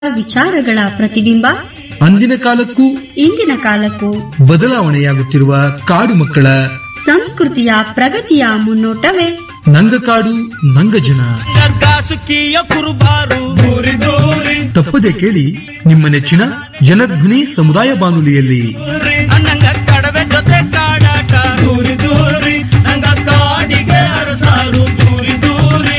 ವಿಚಾರಗಳ ಪ್ರತಿಬಿಂಬ ಅಂದಿನ ಕಾಲಕ್ಕೂ ಇಂದಿನ ಕಾಲಕ್ಕೂ ಬದಲಾವಣೆಯಾಗುತ್ತಿರುವ ಕಾಡು ಮಕ್ಕಳ ಸಂಸ್ಕೃತಿಯ ಪ್ರಗತಿಯ ಮುನ್ನೋಟವೇ ನಂಗಕಾಡು ನಂಗಜನ ಕಾಸುಕಿಯ ಕುರುಬಾರು ದೂರಿ ದೂರಿ ತಪ್ಪದೆ ಕೇಳಿ ನಿಮ್ಮ ನೆಚ್ಚಿನ ಜನಧ್ವನಿ ಸಮುದಾಯ ಬಾನುಲಿಯಲ್ಲಿ ನಂಗ ಕಡವೆ ಜೊತೆ ಕಾಡಾಟ ದೂರಿ ದೂರಿ ನಂಗ ಕಾಡಿಗೆ ಅರಸಾರು ದೂರಿ ದೂರಿ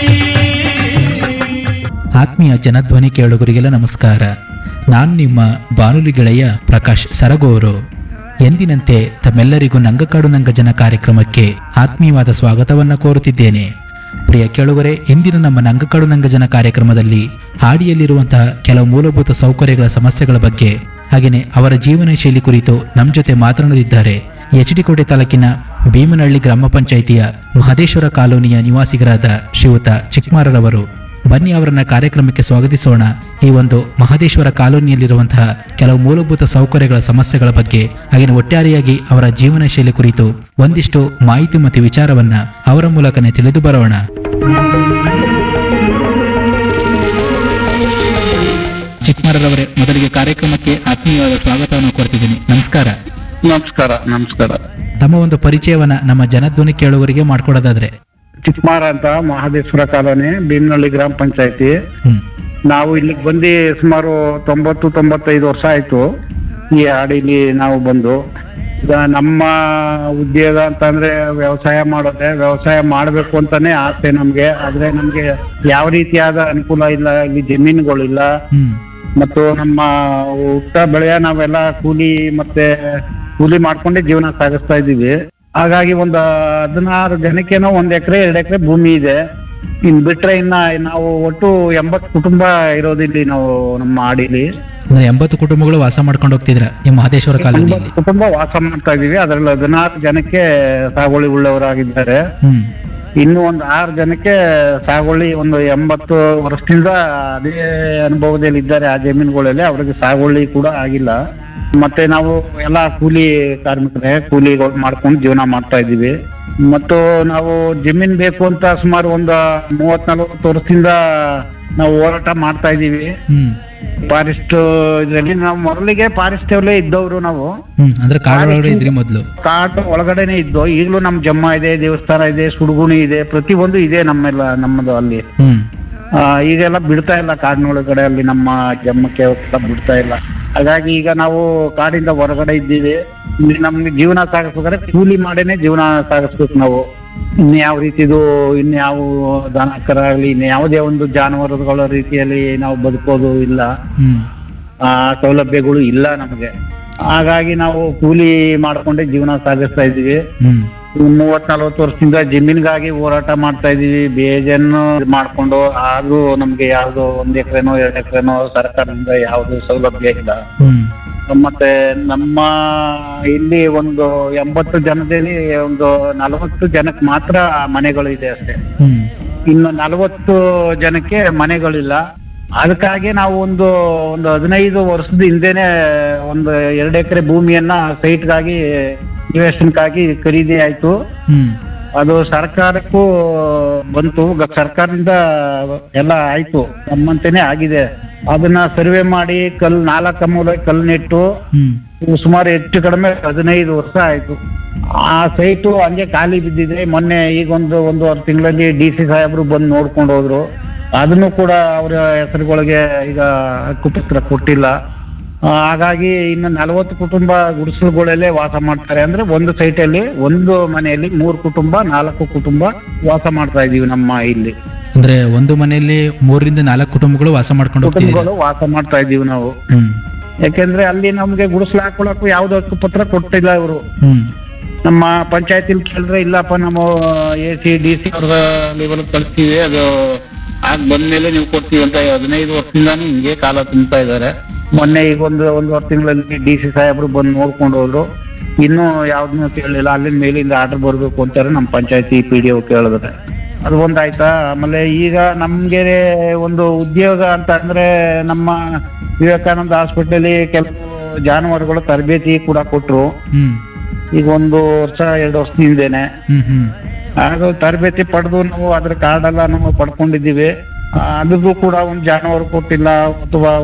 ಆತ್ಮೀಯ ಜನಧ್ವನಿ ಕೇಳುಗರಿಗೆಲ್ಲ ನಮಸ್ಕಾರ ನಾನು ನಿಮ್ಮ ಬಾನುಲಿ ಗೆಳೆಯ ಪ್ರಕಾಶ್ ಸರಗೂರು ಎಂದಿನಂತೆ ತಮ್ಮೆಲ್ಲರಿಗೂ ನಂಗಕಾಡು ನಂಗಜನ ಕಾರ್ಯಕ್ರಮಕ್ಕೆ ಆತ್ಮೀಯವಾದ ಸ್ವಾಗತವನ್ನ ಕೋರುತ್ತಿದ್ದೇನೆ ಪ್ರಿಯ ಕೇಳುಗರೆ ಇಂದಿನ ನಮ್ಮ ನಂಗಕಾಡು ನಂಗಜನ ಕಾರ್ಯಕ್ರಮದಲ್ಲಿ ಹಾಡಿಯಲ್ಲಿರುವಂತಹ ಕೆಲವು ಮೂಲಭೂತ ಸೌಕರ್ಯಗಳ ಸಮಸ್ಯೆಗಳ ಬಗ್ಗೆ ಹಾಗೆಯೇ ಅವರ ಜೀವನ ಶೈಲಿ ಕುರಿತು ನಮ್ಮ ಜೊತೆ ಮಾತನಾಡಲಿದ್ದಾರೆ ಎಚ್ ಡಿ ಕೋಟೆ ತಾಲೂಕಿನ ಭೀಮನಹಳ್ಳಿ ಗ್ರಾಮ ಪಂಚಾಯಿತಿಯ ಮಹದೇಶ್ವರ ಕಾಲೋನಿಯ ನಿವಾಸಿಗರಾದ ಶ್ರೀಯುತ ಚಿಕ್ಮಾರರವರು ಬನ್ನಿ ಅವರನ್ನ ಕಾರ್ಯಕ್ರಮಕ್ಕೆ ಸ್ವಾಗತಿಸೋಣ ಈ ಒಂದು ಮಹದೇಶ್ವರ ಕಾಲೋನಿಯಲ್ಲಿರುವಂತಹ ಕೆಲವು ಮೂಲಭೂತ ಸೌಕರ್ಯಗಳ ಸಮಸ್ಯೆಗಳ ಬಗ್ಗೆ ಹಾಗೆ ಒಟ್ಟಾರೆಯಾಗಿ ಅವರ ಜೀವನ ಶೈಲಿ ಕುರಿತು ಒಂದಿಷ್ಟು ಮಾಹಿತಿ ಮತ್ತು ವಿಚಾರವನ್ನ ಅವರ ಮೂಲಕನೇ ತಿಳಿದು ಬರೋಣ ಚಿಕ್ಮಾರರವರೇ ಮೊದಲಿಗೆ ಕಾರ್ಯಕ್ರಮಕ್ಕೆ ಆತ್ಮೀಯವಾದ ಸ್ವಾಗತವನ್ನು ಕೋರ್ತಿದ್ದೀನಿ ನಮಸ್ಕಾರ ನಮಸ್ಕಾರ ನಮಸ್ಕಾರ ತಮ್ಮ ಒಂದು ಪರಿಚಯವನ್ನ ನಮ್ಮ ಜನಧ್ವನಿ ಕೇಳುಗರಿಗೆ ಮಾಡ್ಕೊಡೋದಾದ್ರೆ ಚಿಕ್ಕಮಾರ ಅಂತ ಮಹದೇಶ್ವರ ಕಾಲೋನಿ ಭೀಮನಹಳ್ಳಿ ಗ್ರಾಮ ಪಂಚಾಯತಿ ಹ್ಮ್ ನಾವು ಇಲ್ಲಿಗೆ ಬಂದು ಸುಮಾರು ತೊಂಬತ್ತು ತೊಂಬತ್ತೈದು ವರ್ಷ ಆಯ್ತು ಈ ಹಾಡಿಲಿ ನಾವು ಬಂದು ಈಗ ನಮ್ಮ ಉದ್ಯೋಗ ಅಂತಂದ್ರೆ ವ್ಯವಸಾಯ ಮಾಡೋದೆ ವ್ಯವಸಾಯ ಮಾಡ್ಬೇಕು ಅಂತಾನೆ ಆಸೆ ನಮ್ಗೆ ಆದ್ರೆ ನಮ್ಗೆ ಯಾವ ರೀತಿಯಾದ ಅನುಕೂಲ ಇಲ್ಲ ಇಲ್ಲಿ ಜಮೀನುಗಳಿಲ್ಲ ಹ್ಮ್ ಮತ್ತು ನಮ್ಮ ಊಟ ಬೆಳೆಯ ನಾವೆಲ್ಲ ಕೂಲಿ ಮತ್ತೆ ಕೂಲಿ ಮಾಡ್ಕೊಂಡೇ ಜೀವನ ಸಾಗಿಸ್ತಾ ಇದ್ದೀವಿ ಹಾಗಾಗಿ ಒಂದು ಹದಿನಾರು ಜನಕ್ಕೇನೋ ಒಂದ್ ಎಕರೆ ಎರಡು ಎಕರೆ ಭೂಮಿ ಇದೆ ಇನ್ ಬಿಟ್ರೆ ಇನ್ನ ನಾವು ಒಟ್ಟು ಎಂಬತ್ತು ಕುಟುಂಬ ಇರೋದಿಲ್ಲಿ ನಾವು ನಮ್ಮ ಹಾಡಿಲಿ ಅಂದ್ರೆ ಎಂಬತ್ತು ಕುಟುಂಬಗಳು ವಾಸ ಮಾಡ್ಕೊಂಡು ಹೋಗ್ತಿದ್ರ ಈ ಮಹದೇಶ್ವರ ಕಾಲೋನಿಯಲ್ಲಿ ಎಂಬತ್ತು ಕುಟುಂಬ ವಾಸ ಮಾಡ್ತಾ ಇದೀವಿ ಅದ್ರಲ್ಲಿ ಹದಿನಾರು ಜನಕ್ಕೆ ಸಾಗುವಳಿ ಉಳ್ಳವರಾಗಿದ್ದಾರೆ ಹ್ಮ್ ಇನ್ನು ಒಂದು ಆರು ಜನಕ್ಕೆ ಸಾಗುವಳಿ ಒಂದು ಎಂಬತ್ತು ವರ್ಷದಿಂದ ಅದೇ ಅನುಭವದಲ್ಲಿ ಇದ್ದಾರೆ ಆ ಜಮೀನುಗಳಲ್ಲಿ ಅವ್ರಿಗೆ ಸಾಗುವಳಿ ಕೂಡ ಆಗಿಲ್ಲ ಮತ್ತೆ ನಾವು ಎಲ್ಲ ಕೂಲಿ ಕಾರ್ಮಿಕರೇ ಕೂಲಿಗಳು ಮಾಡ್ಕೊಂಡು ಜೀವನ ಮಾಡ್ತಾ ಇದ್ದೀವಿ ಮತ್ತು ನಾವು ಜಮೀನ್ ಬೇಕು ಅಂತ ಸುಮಾರು ಒಂದು ಮೂವತ್ ನಲವತ್ತು ವರ್ಷದಿಂದ ನಾವು ಹೋರಾಟ ಮಾಡ್ತಾ ಇದ್ದೀವಿ ಹ್ಮ್ ಫಾರೆಸ್ಟ್ ಇದರಲ್ಲಿ ನಾವು ಮೊದಲಿಗೆ ಫಾರೆಸ್ಟ್ ಅಲ್ಲೇ ಇದ್ದವರು ನಾವು ಹ್ಮ್ ಅಂದ್ರೆ ಕಾಡೊಳಗಡೆ ಇದ್ರಿ ಮೊದ್ಲು ಕಾಡು ಒಳಗಡೆನೆ ಇದ್ದು ಈಗಲೂ ನಮ್ ಜಮ್ಮ ಇದೆ ದೇವಸ್ಥಾನ ಇದೆ ಸುಡುಗುಣಿ ಇದೆ ಪ್ರತಿಯೊಂದು ಇದೆ ನಮ್ಮೆಲ್ಲ ನಮ್ಮದು ಅಲ್ಲಿ ಹ್ಮ್ ಆ, ಈಗೆಲ್ಲ ಬಿಡ್ತಾ ಇಲ್ಲ ಕಾಡಿನೊಳಗಡೆ ಅಲ್ಲಿ ನಮ್ಮ ಜಮ್ಮಕ್ಕೆ ಎಲ್ಲ ಬಿಡ್ತಾ ಇಲ್ಲ ಹಾಗಾಗಿ ಈಗ ನಾವು ಕಾಡಿಂದ ಹೊರಗಡೆ ಇದ್ದೀವಿ ಇಲ್ಲಿ ನಮ್ಗೆ ಜೀವನ ಸಾಗಿಸ್ಬೇಕಾದ್ರೆ ಕೂಲಿ ಮಾಡೇನೆ ಜೀವನ ಸಾಗಿಸ್ಬೇಕು ನಾವು ಇನ್ಯಾವ ರೀತಿದು ಇನ್ಯಾವ ದನ ಕರ ಆಗಲಿ ಇನ್ಯಾವುದೇ ಒಂದು ಜಾನುವಾರುಗಳ ರೀತಿಯಲ್ಲಿ ನಾವು ಬದುಕೋದು ಇಲ್ಲ ಹ್ಮ್ ಆ ಸೌಲಭ್ಯಗಳು ಇಲ್ಲ ನಮಗೆ ಹಾಗಾಗಿ ನಾವು ಕೂಲಿ ಮಾಡ್ಕೊಂಡೇ ಜೀವನ ಸಾಗಿಸ್ತಾ ಇದ್ದೀವಿ ಹ್ಮ್ ಮೂವತ್ ನಲ್ವತ್ತು ವರ್ಷದಿಂದ ಜಮೀನ್ಗಾಗಿ ಹೋರಾಟ ಮಾಡ್ತಾ ಇದೀವಿ ಬೇಜನ್ನು ಇದ್ ಮಾಡ್ಕೊಂಡು ಆದ್ರೂ ನಮ್ಗೆ ಯಾವ್ದೋ ಒಂದ್ ಎಕರೆನೋ ಎರಡ್ ಎಕರೆನೋ ಸರ್ಕಾರದಿಂದ ಯಾವ್ದು ಸೌಲಭ್ಯ ಇಲ್ಲ ಹ್ಮ್ ಮತ್ತೆ ನಮ್ಮ ಇಲ್ಲಿ ಒಂದು ಎಂಬತ್ತು ಜನದಲ್ಲಿ ಒಂದು ನಲವತ್ತು ಜನಕ್ಕೆ ಮಾತ್ರ ಮನೆಗಳು ಇದೆ ಅಷ್ಟೇ ಹ್ಮ್ ಇನ್ನು ನಲವತ್ತು ಜನಕ್ಕೆ ಮನೆಗಳಿಲ್ಲ ಅದಕ್ಕಾಗಿ ನಾವು ಒಂದು ಒಂದು ಹದಿನೈದು ವರ್ಷದ ಹಿಂದೆನೆ ಒಂದು ಎರಡು ಎಕರೆ ಭೂಮಿಯನ್ನ ಸೈಟ್ಗಾಗಿ ನಿವೇಶನಕ್ಕಾಗಿ ಖರೀದಿ ಆಯ್ತು ಹ್ಮ್ ಅದು ಸರ್ಕಾರಕ್ಕೂ ಬಂತು ಗ- ಸರ್ಕಾರದಿಂದ ಎಲ್ಲ ಆಯ್ತು ನಮ್ಮಂತೆನೆ ಆಗಿದೆ ಅದನ್ನ ಸರ್ವೆ ಮಾಡಿ ಕಲ್ ನಾಲ್ಕ ಮೂಲ ಕಲ್ ನೆಟ್ಟು ಹ್ಮ್ ಇದು ಸುಮಾರು ಹೆಚ್ಚು ಕಡಿಮೆ ಹದಿನೈದು ವರ್ಷ ಆಯ್ತು ಆ ಸೈಟು ಹಂಗೆ ಖಾಲಿ ಬಿದ್ದಿದೆ ಮೊನ್ನೆ ಈಗ ಒಂದು ಒಂದೂವರೆ ತಿಂಗಳಲ್ಲಿ ಡಿ ಸಿ ಸಾಹೇಬ್ರು ಬಂದು ನೋಡ್ಕೊಂಡು ಹೋದ್ರು ಅದನ್ನು ಕೂಡ ಅವರ ಹೆಸರುಗಳಿಗೆ ಈಗ ಹಕ್ಕುಪತ್ರ ಕೊಟ್ಟಿಲ್ಲ ಆ, ಹಾಗಾಗಿ ಇನ್ನು ನಲವತ್ತು ಕುಟುಂಬ ಗುಡಿಸಲುಗಳಲ್ಲೇ ವಾಸ ಮಾಡ್ತಾರೆ ಅಂದ್ರೆ ಒಂದು ಸೈಟಲ್ಲಿ ಒಂದು ಮನೆಯಲ್ಲಿ ಮೂರು ಕುಟುಂಬ ನಾಲ್ಕು ಕುಟುಂಬ ವಾಸ ಮಾಡ್ತಾ ಇದೀವಿ ನಮ್ಮ ಇಲ್ಲಿ ಅಂದ್ರೆ ಒಂದು ಮನೆಯಲ್ಲಿ ಮೂರರಿಂದ ನಾಲ್ಕು ಕುಟುಂಬಗಳು ವಾಸ ಮಾಡ್ಕೊಂಡು ಹೋಗ್ತಿದ್ದೀರಾ ಕುಟುಂಬಗಳು ವಾಸ ಮಾಡ್ತಾ ಇದೀವಿ ನಾವು ಹ್ಮ್ ಯಾಕೆಂದ್ರೆ ಅಲ್ಲಿ ನಮ್ಗೆ ಗುಡಿಸಲು ಹಾಕೊಳಕ್ಕೂ ಯಾವ್ದು ಹಕ್ಕುಪತ್ರ ಕೊಟ್ಟಿಲ್ಲ ಇವರು ಹ್ಮ್ ನಮ್ಮ ಪಂಚಾಯತಿಲಿ ಕೇಳಿದ್ರೆ ಇಲ್ಲಪ್ಪ ನಮ್ಮ ಎ ಸಿ ಡಿ ಸಿ ಅವ್ರ ಲೆವೆಲ್ ಕಳಿಸ್ತೀವಿ ಅದು ಆಗ ಬಂದ್ಮೇಲೆ ನೀವು ಕೊಡ್ತೀವಿ ಅಂತ ಹದಿನೈದು ವರ್ಷದಿಂದಾನು ಹಿಂಗೆ ಕಾಲ ತುಂಬ್ತಾ ಇದ್ದಾರೆ ಮೊನ್ನೆ ಈಗ ಒಂದು ಒಂದೂವರೆ ತಿಂಗಳಲ್ಲಿ ಡಿ ಸಿ ಸಾಹೇಬ್ರು ಬಂದು ನೋಡ್ಕೊಂಡು ಹೋದ್ರು ಇನ್ನೂ ಯಾವ್ದನ್ನೂ ಕೇಳಲಿಲ್ಲ ಅಲ್ಲಿಂದ ಮೇಲಿಂದ ಆರ್ಡರ್ ಬರ್ಬೇಕು ಅಂತಾರೆ ನಮ್ಮ ಪಂಚಾಯತಿ ಪಿ ಡಿ ಒ ಕೇಳಿದ್ರೆ ಅದು ಒಂದಾಯ್ತಾ ಆಮೇಲೆ ಈಗ ನಮ್ಗೆ ಒಂದು ಉದ್ಯೋಗ ಅಂತ ಅಂದ್ರೆ ನಮ್ಮ ವಿವೇಕಾನಂದ ಹಾಸ್ಪಿಟಲ್ ಕೆಲವು ಜಾನುವಾರುಗಳ ತರಬೇತಿ ಕೂಡ ಕೊಟ್ರು ಹ್ಮ್ ಈಗ ಒಂದು ವರ್ಷ ಎರಡು ವರ್ಷದ ಹಿಂದೆನೆ ಹ್ಮ್ ಹ್ಮ್ ಅದು ತರಬೇತಿ ಪಡೆದು ನಾವು ಅದ್ರ ಕಾರ್ಡ್ ಎಲ್ಲ ನಾವು ಪಡ್ಕೊಂಡಿದ್ದೀವಿ ಆ, ಅದಕ್ಕೂ ಕೂಡ ಒಂದು ಜಾನುವಾರು ಕೊಟ್ಟಿಲ್ಲ ಅಥವಾ